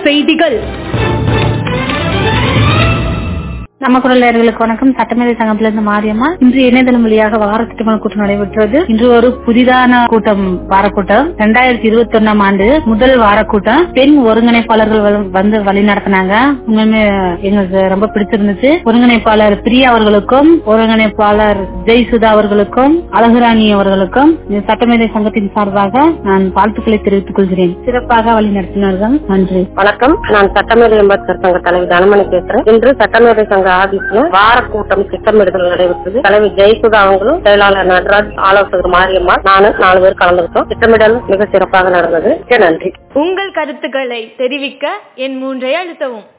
செய்திகள் நம்ம குரலர்களுக்கு வணக்கம் சட்டமேதை சங்கத்திலிருந்து மாரியம்மா இன்று இணையதளம் வழியாக வார திட்டமிடல் கூட்டம் நடைபெற்றது இன்று ஒரு புதிதான கூட்டம் வார கூட்டம் இரண்டாயிரத்தி இருபத்தி ஒன்னாம் ஆண்டு முதல் வார கூட்டம் பெண் ஒருங்கிணைப்பாளர்கள் வ- வந்து வழி நடத்தினாங்க உண்மையுமே எங்களுக்கு ரொம்ப பிடிச்சிருந்துச்சு ஒருங்கிணைப்பாளர் பிரியா அவர்களுக்கும் ஒருங்கிணைப்பாளர் ஜெய்சுதா அவர்களுக்கும் அழகுராணி அவர்களுக்கும் இந்த சட்டமேதை சங்கத்தின் சார்பாக நான் வாழ்த்துக்களை தெரிவித்துக் கொள்கிறேன் சிறப்பாக வழி நடத்தினார்கள் நன்றி வணக்கம் நான் சட்டமேதை அம்பேத்கர் சங்க தலைவி தனமணி பேசுறேன் இன்று சட்டமேதை சங்க ஆபீஸ்ல வார கூட்டம் திட்டமிடுதல் நடைபெற்றது தலைவி ஜெயசுதா அவங்களும் செயலாளர் நடராஜ் ஆலோசகர் மாரியம்மா நானும் நாலு பேர் கலந்துருக்கோம் திட்டமிடல் மிக சிறப்பாக நடந்தது மிக்க நன்றி உங்கள் கருத்துக்களை தெரிவிக்க என் மூன்றை அழுத்தவும்